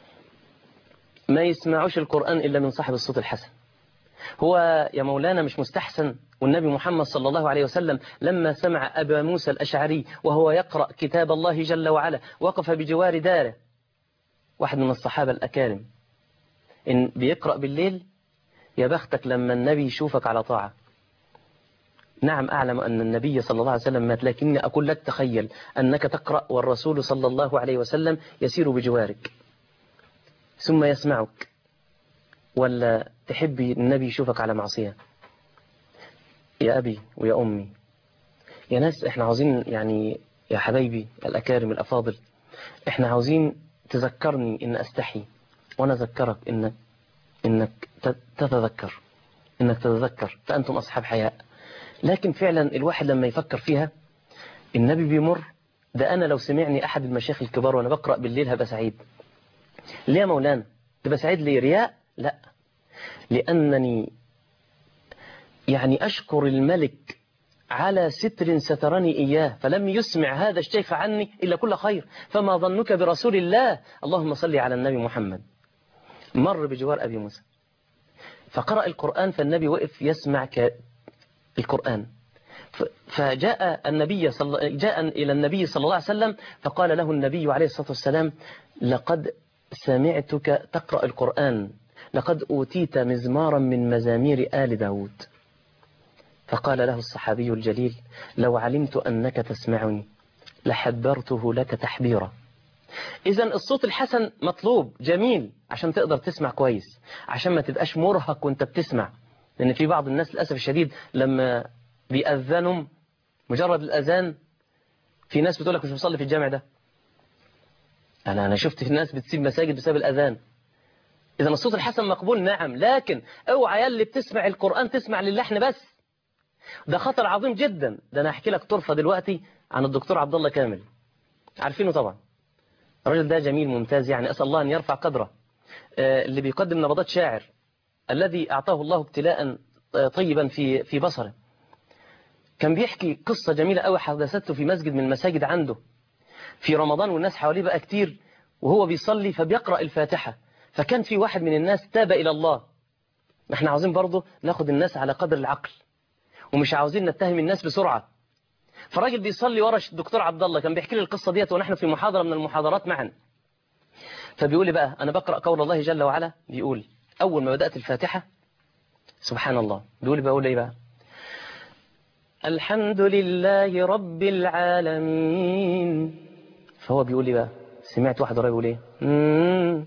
[SPEAKER 2] ما يسمعوش القرآن إلا من صاحب الصوت الحسن هو يا مولانا مش مستحسن والنبي محمد صلى الله عليه وسلم لما سمع أبا موسى الأشعري وهو يقرأ كتاب الله جل وعلا وقف بجوار داره واحد من الصحابة الأكارم إن بيقرأ بالليل يا بختك لما النبي يشوفك على طاعة نعم أعلم أن النبي صلى الله عليه وسلم مات لكني أقول لك تخيل أنك تقرأ والرسول صلى الله عليه وسلم يسير بجوارك ثم يسمعك ولا تحبي النبي يشوفك على معصية يا أبي ويا أمي يا ناس احنا عاوزين يعني يا حبايبي الأكارم الأفاضل احنا عاوزين تذكرني إن أستحي وأنا أذكرك إنك إنك تتذكر إنك تتذكر فأنتم أصحاب حياء لكن فعلا الواحد لما يفكر فيها النبي بيمر ده أنا لو سمعني أحد المشايخ الكبار وأنا بقرأ بالليل هبقى سعيد ليه يا مولانا تبقى سعيد ليه رياء لا لأنني يعني أشكر الملك على ستر سترني إياه فلم يسمع هذا الشيخ عني إلا كل خير فما ظنك برسول الله اللهم صل على النبي محمد مر بجوار أبي موسى فقرأ القرآن فالنبي وقف يسمع القرآن فجاء النبي صلى جاء إلى النبي صلى الله عليه وسلم فقال له النبي عليه الصلاة والسلام لقد سمعتك تقرأ القرآن لقد أوتيت مزمارا من مزامير آل داود فقال له الصحابي الجليل لو علمت أنك تسمعني لحبرته لك تحبيرا إذا الصوت الحسن مطلوب جميل عشان تقدر تسمع كويس عشان ما تبقاش مرهق وانت بتسمع لأن في بعض الناس للأسف الشديد لما بيأذنهم مجرد الأذان في ناس بتقول لك مش بصلي في الجامع ده أنا أنا شفت في ناس بتسيب مساجد بسبب الأذان إذا الصوت الحسن مقبول نعم لكن اوعى يلي بتسمع القرآن تسمع للحن بس ده خطر عظيم جدا ده أنا أحكي لك طرفة دلوقتي عن الدكتور عبد الله كامل عارفينه طبعا الراجل ده جميل ممتاز يعني أسأل الله أن يرفع قدره اللي بيقدم نبضات شاعر الذي أعطاه الله ابتلاء طيبا في في بصره كان بيحكي قصة جميلة قوي حدثته في مسجد من المساجد عنده في رمضان والناس حواليه بقى كتير وهو بيصلي فبيقرأ الفاتحة فكان في واحد من الناس تاب إلى الله احنا عاوزين برضه ناخد الناس على قدر العقل ومش عاوزين نتهم الناس بسرعة فراجل بيصلي ورا الدكتور عبد الله كان بيحكي لي القصة ديت ونحن في محاضرة من المحاضرات معا فبيقول لي بقى أنا بقرأ قول الله جل وعلا بيقول أول ما بدأت الفاتحة سبحان الله بيقول لي بقول إيه بقى الحمد لله رب العالمين فهو بيقول لي بقى سمعت واحد ورايا بيقول ايه مم.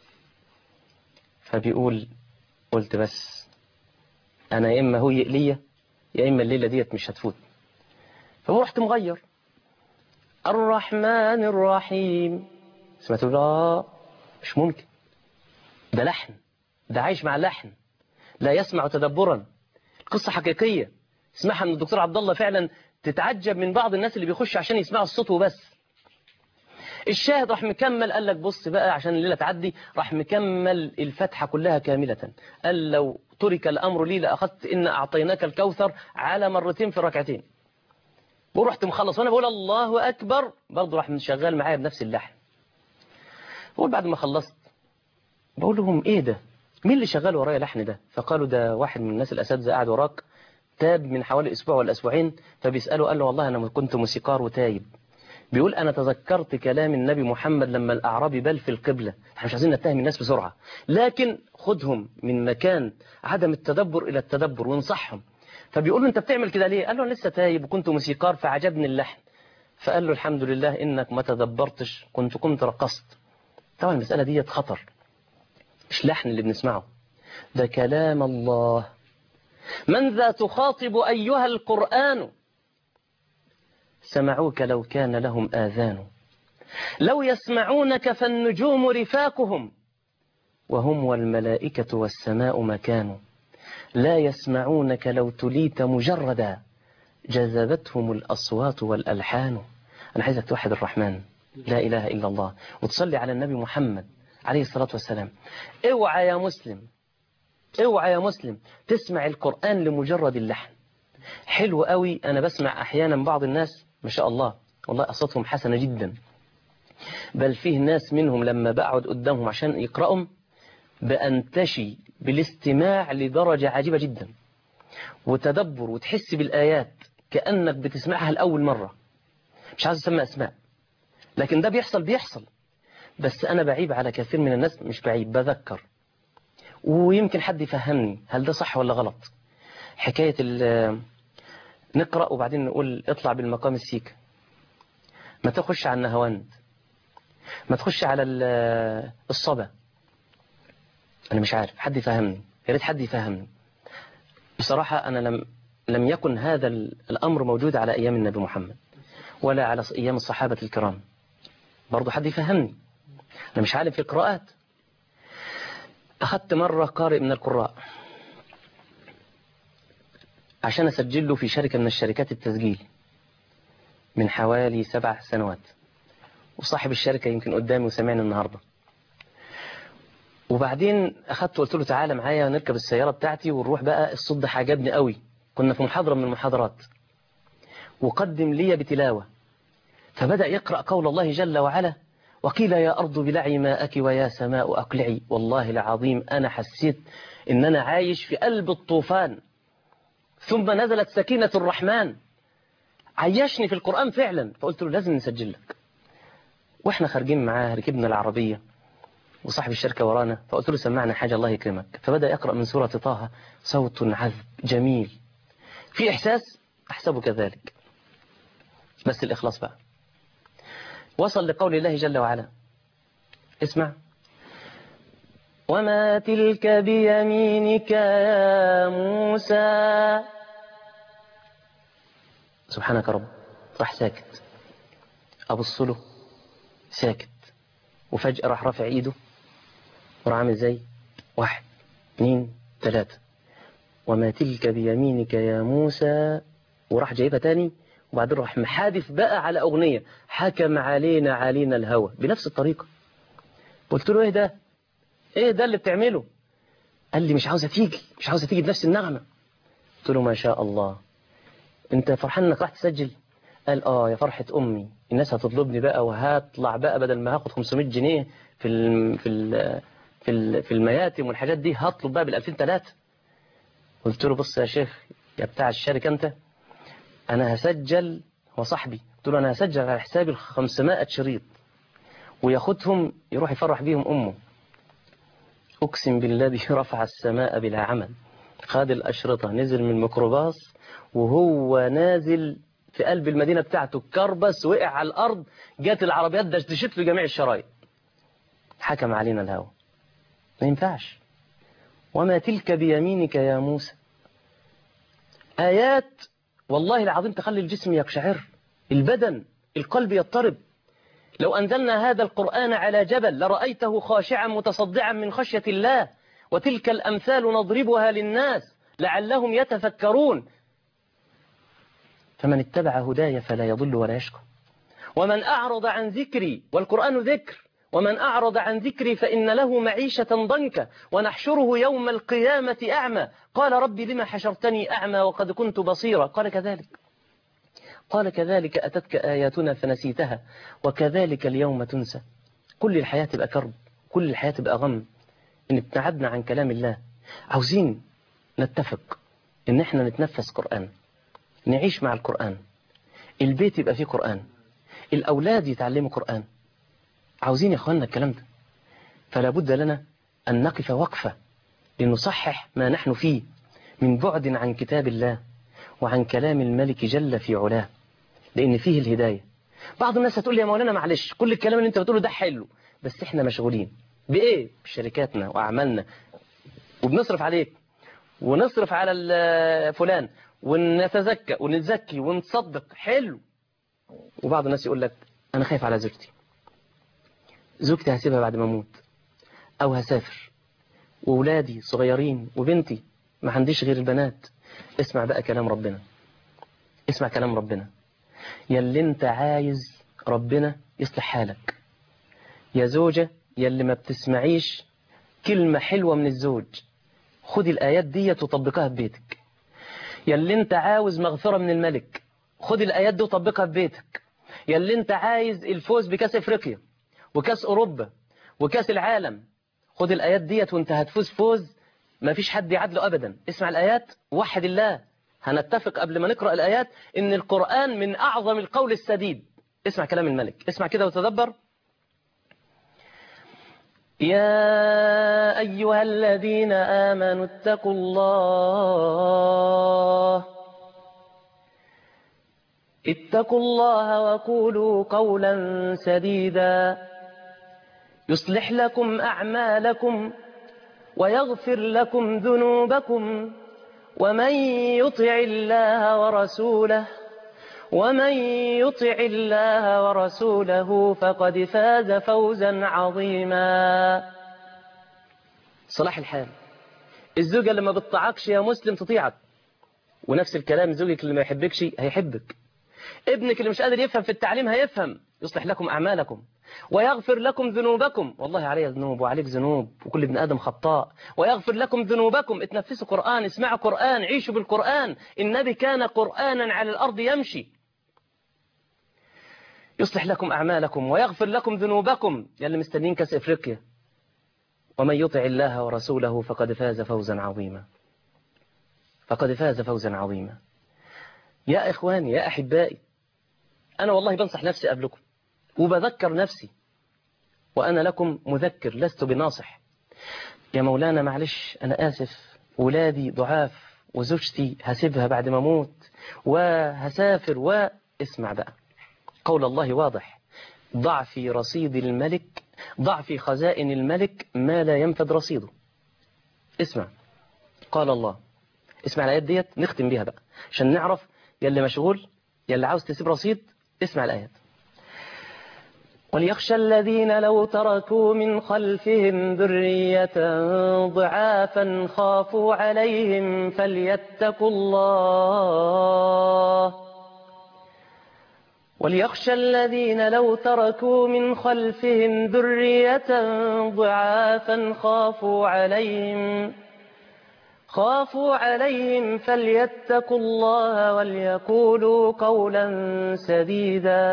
[SPEAKER 2] فبيقول قلت بس انا يا اما هو ليا يا اما الليله ديت مش هتفوت فرحت مغير الرحمن الرحيم سمعت لا مش ممكن ده لحن ده عايش مع لحن لا يسمع تدبرا قصة حقيقية اسمعها من الدكتور عبد الله فعلا تتعجب من بعض الناس اللي بيخش عشان يسمعوا الصوت وبس الشاهد راح مكمل قال لك بص بقى عشان الليلة تعدي راح مكمل الفتحة كلها كاملة قال لو ترك الأمر لي لأخذت إن أعطيناك الكوثر على مرتين في ركعتين ورحت مخلص وأنا بقول الله أكبر برضه راح شغال معايا بنفس اللحن بقول بعد ما خلصت بقول لهم إيه ده مين اللي شغال ورايا لحن ده فقالوا ده واحد من الناس الأساتذة قاعد وراك تاب من حوالي أسبوع ولا أسبوعين فبيسأله قال له والله أنا كنت موسيقار وتايب بيقول أنا تذكرت كلام النبي محمد لما الأعرابي بل في القبلة احنا مش عايزين نتهم الناس بسرعة لكن خدهم من مكان عدم التدبر إلى التدبر وانصحهم فبيقول له أنت بتعمل كده ليه قال له أنا لسه تايب وكنت موسيقار فعجبني اللحن فقال له الحمد لله إنك ما تدبرتش كنت كنت رقصت طبعا المسألة دي خطر مش لحن اللي بنسمعه ده كلام الله من ذا تخاطب أيها القرآن سمعوك لو كان لهم آذان لو يسمعونك فالنجوم رفاقهم وهم والملائكة والسماء مكان لا يسمعونك لو تليت مجردا جذبتهم الأصوات والألحان أنا عايزك توحد الرحمن لا إله إلا الله وتصلي على النبي محمد عليه الصلاة والسلام اوعى يا مسلم اوعى يا مسلم تسمع القرآن لمجرد اللحن حلو قوي أنا بسمع أحيانا بعض الناس ما شاء الله والله أصواتهم حسنة جدا بل فيه ناس منهم لما بقعد قدامهم عشان يقرأهم بأنتشي بالاستماع لدرجة عجيبة جدا وتدبر وتحس بالآيات كأنك بتسمعها لأول مرة مش عايز أسمى أسماء لكن ده بيحصل بيحصل بس أنا بعيب على كثير من الناس مش بعيب بذكر ويمكن حد يفهمني هل ده صح ولا غلط حكاية نقرأ وبعدين نقول اطلع بالمقام السيك ما تخش على النهواند ما تخش على الصبا أنا مش عارف حد يفهمني يا ريت حد يفهمني بصراحة أنا لم لم يكن هذا الأمر موجود على أيام النبي محمد ولا على أيام الصحابة الكرام برضو حد يفهمني أنا مش عالم في القراءات أخذت مرة قارئ من القراء عشان أسجل له في شركة من الشركات التسجيل من حوالي سبع سنوات وصاحب الشركة يمكن قدامي وسمعني النهاردة وبعدين أخذت وقلت له تعالى معايا نركب السيارة بتاعتي ونروح بقى الصوت ده عجبني قوي كنا في محاضرة من المحاضرات وقدم لي بتلاوة فبدأ يقرأ قول الله جل وعلا وقيل يا أرض بلعي ماءك ويا سماء أقلعي والله العظيم أنا حسيت إن أنا عايش في قلب الطوفان ثم نزلت سكينة الرحمن عيشني في القرآن فعلا فقلت له لازم نسجل لك واحنا خارجين معاه ركبنا العربية وصاحب الشركة ورانا فقلت له سمعنا حاجة الله يكرمك فبدأ يقرأ من سورة طه صوت عذب جميل في إحساس أحسبه كذلك بس الإخلاص بقى وصل لقول الله جل وعلا اسمع وما تلك بيمينك يا موسى سبحانك رب راح ساكت أبص له ساكت وفجأة راح رافع ايده وراح عامل زي واحد اثنين ثلاثة وما تلك بيمينك يا موسى وراح جايبها تاني وبعدين راح محادث بقى على أغنية حكم علينا علينا الهوى بنفس الطريقة قلت له ايه ده ايه ده اللي بتعمله قال لي مش عاوزة تيجي مش عاوزة تيجي بنفس النغمة قلت له ما شاء الله انت فرحان انك راح تسجل قال اه يا فرحة امي الناس هتطلبني بقى وهطلع بقى بدل ما هاخد 500 جنيه في ال في ال في ال في المياتم والحاجات دي هطلب بقى بال 2003 قلت له بص يا شيخ يا بتاع الشركة أنت أنا هسجل هو صاحبي قلت له أنا هسجل على حسابي ال 500 شريط وياخدهم يروح يفرح بيهم أمه أقسم بالذي رفع السماء بلا عمل خد الأشرطة نزل من الميكروباص وهو نازل في قلب المدينة بتاعته كربس وقع على الأرض جات العربيات دشدشت له جميع الشرايط حكم علينا الهوى ما ينفعش وما تلك بيمينك يا موسى آيات والله العظيم تخلي الجسم يقشعر البدن القلب يضطرب لو أنزلنا هذا القرآن على جبل لرأيته خاشعا متصدعا من خشية الله وتلك الأمثال نضربها للناس لعلهم يتفكرون فمن اتبع هداي فلا يضل ولا يشقى ومن أعرض عن ذكري والقرآن ذكر ومن أعرض عن ذكري فإن له معيشة ضنكا ونحشره يوم القيامة أعمى قال ربي لما حشرتني أعمى وقد كنت بصيرا قال كذلك قال كذلك أتتك آياتنا فنسيتها وكذلك اليوم تنسى كل الحياة تبقى كرب كل الحياة تبقى غم إن ابتعدنا عن كلام الله عاوزين نتفق إن احنا نتنفس قرآن نعيش مع القرآن البيت يبقى فيه قرآن الأولاد يتعلموا قرآن عاوزين يا أخواننا الكلام ده فلا بد لنا أن نقف وقفة لنصحح ما نحن فيه من بعد عن كتاب الله وعن كلام الملك جل في علاه لأن فيه الهداية بعض الناس هتقول لي يا مولانا معلش كل الكلام اللي انت بتقوله ده حلو بس احنا مشغولين بإيه بشركاتنا وأعمالنا وبنصرف عليك ونصرف على ال- فلان ونتزكى ونتزكي ونتصدق حلو وبعض الناس يقول لك أنا خايف على زوجتي زوجتي هسيبها بعد ما أموت أو هسافر وولادي صغيرين وبنتي ما عنديش غير البنات اسمع بقى كلام ربنا اسمع كلام ربنا يا اللي انت عايز ربنا يصلح حالك يا زوجة يا اللي ما بتسمعيش كلمة حلوة من الزوج خدي الآيات دي وطبقها في بيتك يا اللي انت عاوز مغفرة من الملك خدي الآيات دي وطبقها في بيتك يا اللي انت عايز الفوز بكاس افريقيا وكاس اوروبا وكاس العالم خد الآيات ديت وانت هتفوز فوز ما فيش حد يعدله أبدا اسمع الآيات وحد الله هنتفق قبل ما نقرأ الآيات إن القرآن من أعظم القول السديد اسمع كلام الملك اسمع كده وتدبر يا أيها الذين آمنوا اتقوا الله اتقوا الله وقولوا قولا سديدا يصلح لكم أعمالكم ويغفر لكم ذنوبكم ومن يطع الله ورسوله ومن يطع الله ورسوله فقد فاز فوزا عظيما صلاح الحال الزوجة اللي ما بتطيعكش يا مسلم تطيعك ونفس الكلام زوجك اللي ما يحبكش هيحبك ابنك اللي مش قادر يفهم في التعليم هيفهم يصلح لكم أعمالكم ويغفر لكم ذنوبكم والله علي ذنوب وعليك ذنوب وكل ابن آدم خطاء ويغفر لكم ذنوبكم اتنفسوا قرآن اسمعوا قرآن عيشوا بالقرآن النبي كان قرآنا على الأرض يمشي يصلح لكم أعمالكم ويغفر لكم ذنوبكم يا اللي مستنين كاس إفريقيا ومن يطع الله ورسوله فقد فاز فوزا عظيما فقد فاز فوزا عظيما يا إخواني يا أحبائي أنا والله بنصح نفسي قبلكم وبذكر نفسي وأنا لكم مذكر لست بناصح يا مولانا معلش أنا آسف ولادي ضعاف وزوجتي هسيبها بعد ما أموت وهسافر واسمع بقى قول الله واضح ضع في رصيد الملك ضع في خزائن الملك ما لا ينفد رصيده اسمع قال الله اسمع الآيات ديت نختم بيها بقى عشان نعرف يلي مشغول يلي عاوز تسيب رصيد اسمع الآيات وليخشى الذين لو تركوا من خلفهم ذرية ضعافا خافوا عليهم فليتقوا الله وليخشى الذين لو تركوا من خلفهم ذرية ضعافا خافوا عليهم خافوا عليهم فليتقوا الله وليقولوا قولا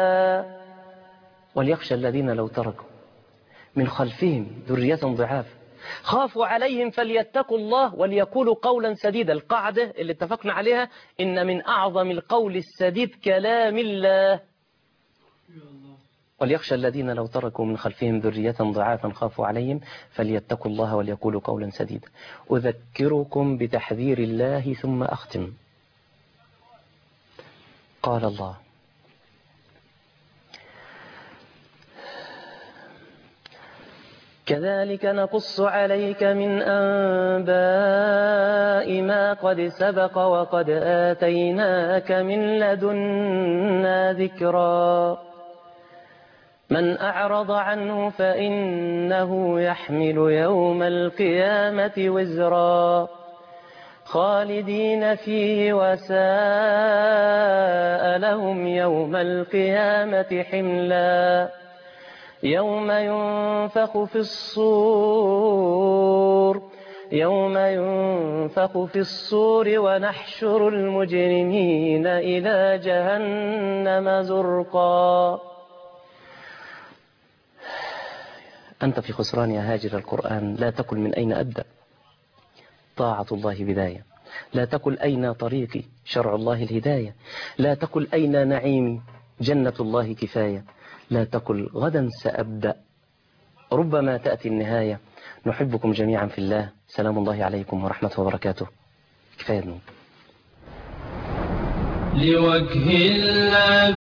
[SPEAKER 2] سديدا وليخشى الذين لو تركوا من خلفهم ذرية ضعاف خافوا عليهم فليتقوا الله وليقولوا قولا سديدا القاعدة اللي اتفقنا عليها إن من أعظم القول السديد كلام الله وليخشى الذين لو تركوا من خلفهم ذرية ضعافا خافوا عليهم فليتقوا الله وليقولوا قولا سديدا أذكركم بتحذير الله ثم أختم قال الله كذلك نقص عليك من أنباء ما قد سبق وقد آتيناك من لدنا ذكرا من أعرض عنه فإنه يحمل يوم القيامة وزرا خالدين فيه وساء لهم يوم القيامة حملا يوم ينفخ في الصور يوم ينفخ في الصور ونحشر المجرمين إلى جهنم زرقا أنت في خسران يا هاجر القرآن لا تقل من أين أبدأ طاعة الله بداية لا تقل أين طريقي شرع الله الهداية لا تقل أين نعيمي جنة الله كفاية لا تقل غدا سأبدأ ربما تأتي النهاية نحبكم جميعا في الله سلام الله عليكم ورحمته وبركاته كفاية ذنوب
[SPEAKER 1] لوجه الله